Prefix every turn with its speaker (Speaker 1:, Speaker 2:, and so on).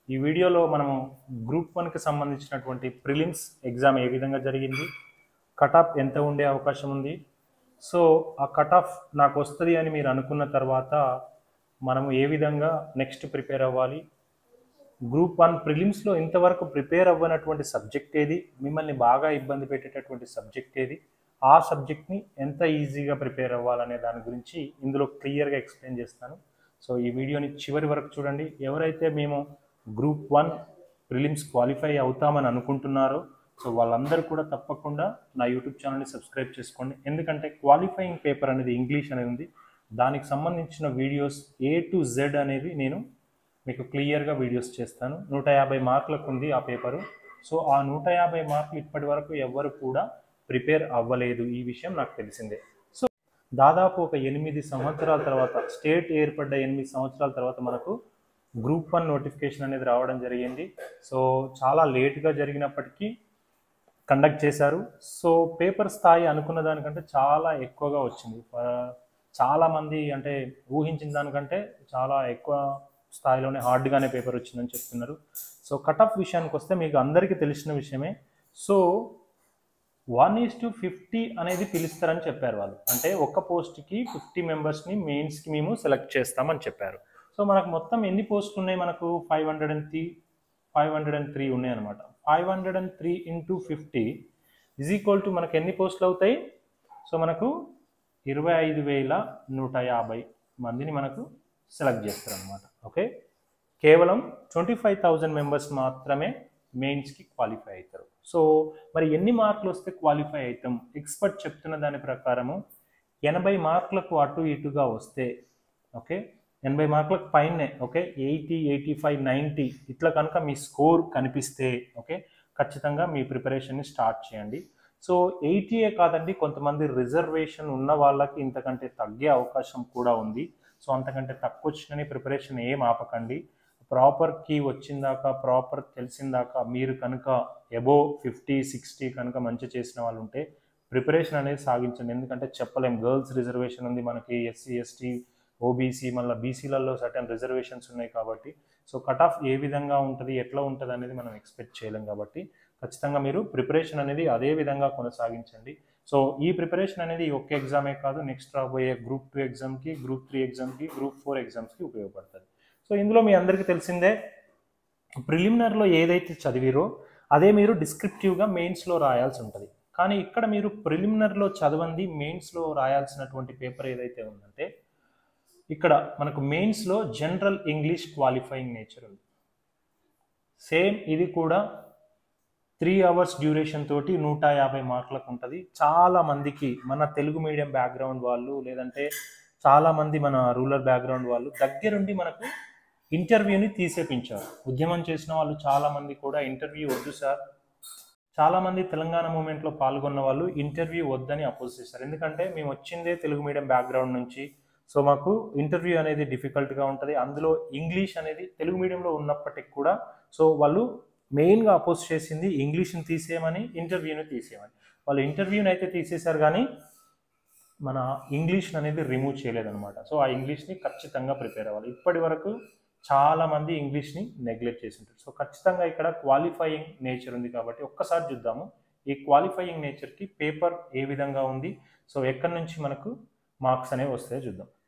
Speaker 1: ఈ వీడియోలో మనము గ్రూప్ వన్కి సంబంధించినటువంటి ప్రిలిమ్స్ ఎగ్జామ్ ఏ విధంగా జరిగింది కట్ ఆఫ్ ఎంత ఉండే అవకాశం ఉంది సో ఆ కట్ ఆఫ్ నాకు వస్తుంది అని మీరు అనుకున్న తర్వాత మనము ఏ విధంగా నెక్స్ట్ ప్రిపేర్ అవ్వాలి గ్రూప్ వన్ ప్రిలిమ్స్లో ఇంతవరకు ప్రిపేర్ అవ్వనటువంటి సబ్జెక్ట్ ఏది మిమ్మల్ని బాగా ఇబ్బంది పెట్టేటటువంటి సబ్జెక్ట్ ఏది ఆ సబ్జెక్ట్ని ఎంత ఈజీగా ప్రిపేర్ అవ్వాలనే దాని గురించి ఇందులో క్లియర్గా ఎక్స్ప్లెయిన్ చేస్తాను సో ఈ వీడియోని చివరి వరకు చూడండి ఎవరైతే మేము గ్రూప్ వన్ ప్రిలిమ్స్ క్వాలిఫై అవుతామని అనుకుంటున్నారో సో వాళ్ళందరూ కూడా తప్పకుండా నా యూట్యూబ్ ఛానల్ని సబ్స్క్రైబ్ చేసుకోండి ఎందుకంటే క్వాలిఫైయింగ్ పేపర్ అనేది ఇంగ్లీష్ అనేది ఉంది దానికి సంబంధించిన వీడియోస్ ఏ టు జెడ్ అనేది నేను మీకు క్లియర్గా వీడియోస్ చేస్తాను నూట యాభై మార్కులకు ఉంది ఆ పేపరు సో ఆ నూట యాభై మార్కులు ఇప్పటి వరకు ఎవ్వరు కూడా ప్రిపేర్ అవ్వలేదు ఈ విషయం నాకు తెలిసిందే సో దాదాపు ఒక ఎనిమిది సంవత్సరాల తర్వాత స్టేట్ ఏర్పడ్డ ఎనిమిది సంవత్సరాల తర్వాత మనకు గ్రూప్ వన్ నోటిఫికేషన్ అనేది రావడం జరిగింది సో చాలా లేట్గా జరిగినప్పటికీ కండక్ట్ చేశారు సో పేపర్ స్థాయి అనుకున్న దానికంటే చాలా ఎక్కువగా వచ్చింది ఫ- చాలా మంది అంటే ఊహించిన దానికంటే చాలా ఎక్కువ స్థాయిలోనే హార్డ్గానే పేపర్ వచ్చిందని చెప్తున్నారు సో కట్ ఆఫ్ విషయానికి వస్తే మీకు అందరికీ తెలిసిన విషయమే so one is to fifty అనేది పిలుస్తారని చెప్పారు వాళ్ళు అంటే ఒక్క పోస్ట్కి ఫిఫ్టీ మెంబర్స్ని మెయిన్స్కి మేము సెలెక్ట్ చేస్తామని చెప్పారు సో మనకు మొత్తం ఎన్ని పోస్టులు ఉన్నాయి మనకు five hundred and three five hundred and three ఉన్నాయి అనమాట five hundred and three into fifty is equal to మనకు ఎన్ని పోస్టులు అవుతాయి సో మనకు ఇరవై ఐదు వేల నూట యాభై మందిని మనకు సెలెక్ట్ చేస్తారు అనమాట ఓకే కేవలం ట్వంటీ ఫైవ్ థౌజండ్ మెంబర్స్ మాత్రమే మెయిన్స్కి క్వాలిఫై అవుతారు సో మరి ఎన్ని మార్కులు వస్తే క్వాలిఫై అవుతాం ఎక్స్పర్ట్ చెప్తున్న దాని ప్రకారము ఎనభై మార్కులకు అటు ఇటుగా వస్తే ఓకే ఎనభై మార్కులకు పైనే okay eighty eighty five ninety ఇట్లా కనుక మీ స్కోర్ కనిపిస్తే ఓకే ఖచ్చితంగా మీ ప్రిపరేషన్ని స్టార్ట్ చేయండి సో ఎయిటీఏ కాదండి కొంతమంది రిజర్వేషన్ ఉన్న వాళ్ళకి ఇంతకంటే తగ్గే అవకాశం కూడా ఉంది సో అంతకంటే తక్కువ వచ్చినని ప్రిపరేషన్ ఏం ఆపకండి ప్రాపర్ కీ వచ్చిందాక ప్రాపర్ తెలిసిందాక మీరు కనుక ఎబో ఫిఫ్టీ సిక్స్టీ కనుక మంచి చేసిన వాళ్ళు ఉంటే ప్రిపరేషన్ అనేది సాగించండి ఎందుకంటే చెప్పలేం గర్ల్స్ రిజర్వేషన్ ఉంది మనకి ఎస్సీ ఎస్టీ ఓబీసీ మళ్ళీ బీసీలలో సర్టన్ రిజర్వేషన్స్ ఉన్నాయి కాబట్టి సో కట్ ఆఫ్ ఏ విధంగా ఉంటుంది ఎట్లా ఉంటుంది అనేది మనం ఎక్స్పెక్ట్ చేయలేం కాబట్టి ఖచ్చితంగా మీరు ప్రిపరేషన్ అనేది అదే విధంగా కొనసాగించండి సో ఈ ప్రిపరేషన్ అనేది ఈ ఒక్క ఎగ్జామే కాదు నెక్స్ట్ రాబోయే గ్రూప్ టూ ఎగ్జామ్కి గ్రూప్ త్రీ ఎగ్జామ్కి గ్రూప్ ఫోర్ ఎగ్జామ్స్కి ఉపయోగపడుతుంది సో ఇందులో మీ అందరికీ తెలిసిందే ప్రిలిమినర్లో ఏదైతే చదివిరో అదే మీరు డిస్క్రిప్టివ్గా మెయిన్స్లో రాయాల్సి ఉంటుంది కానీ ఇక్కడ మీరు ప్రిలిమినర్లో చదవండి మెయిన్స్లో రాయాల్సినటువంటి పేపర్ ఏదైతే ఉందంటే ఇక్కడ మనకు మెయిన్స్లో జనరల్ ఇంగ్లీష్ క్వాలిఫైయింగ్ నేచర్ ఉంది సేమ్ ఇది కూడా త్రీ అవర్స్ డ్యూరేషన్ తోటి నూట యాభై మార్కులకు ఉంటుంది చాలా మందికి మన తెలుగు మీడియం బ్యాక్గ్రౌండ్ వాళ్ళు లేదంటే చాలా మంది మన రూరల్ బ్యాక్గ్రౌండ్ వాళ్ళు దగ్గరుండి మనకు ఇంటర్వ్యూని తీసేపించారు ఉద్యమం చేసిన వాళ్ళు చాలా మంది కూడా ఇంటర్వ్యూ వద్దు సార్ చాలా మంది తెలంగాణ మూమెంట్లో పాల్గొన్న వాళ్ళు ఇంటర్వ్యూ వద్దని అపోజ్ చేశారు ఎందుకంటే మేము వచ్చిందే తెలుగు మీడియం బ్యాక్గ్రౌండ్ నుంచి సో మాకు ఇంటర్వ్యూ అనేది డిఫికల్ట్గా ఉంటుంది అందులో ఇంగ్లీష్ అనేది తెలుగు మీడియంలో ఉన్నప్పటికి కూడా సో వాళ్ళు మెయిన్గా అపోజ్ చేసింది ఇంగ్లీష్ని తీసేయమని ఇంటర్వ్యూని తీసేయమని వాళ్ళు ఇంటర్వ్యూని అయితే తీసేశారు కానీ మన ఇంగ్లీష్ అనేది రిమూవ్ చేయలేదన్నమాట సో ఆ ఇంగ్లీష్ని ఖచ్చితంగా ప్రిపేర్ అవ్వాలి ఇప్పటి వరకు చాలా మంది ఇంగ్లీష్ని నెగ్లెక్ట్ చేసి ఉంటారు సో ఖచ్చితంగా ఇక్కడ క్వాలిఫైయింగ్ నేచర్ ఉంది కాబట్టి ఒక్కసారి చూద్దాము ఈ క్వాలిఫైయింగ్ నేచర్కి పేపర్ ఏ విధంగా ఉంది సో ఎక్కడి నుంచి మనకు మార్క్స్ అనేవి వస్తాయో చూద్దాం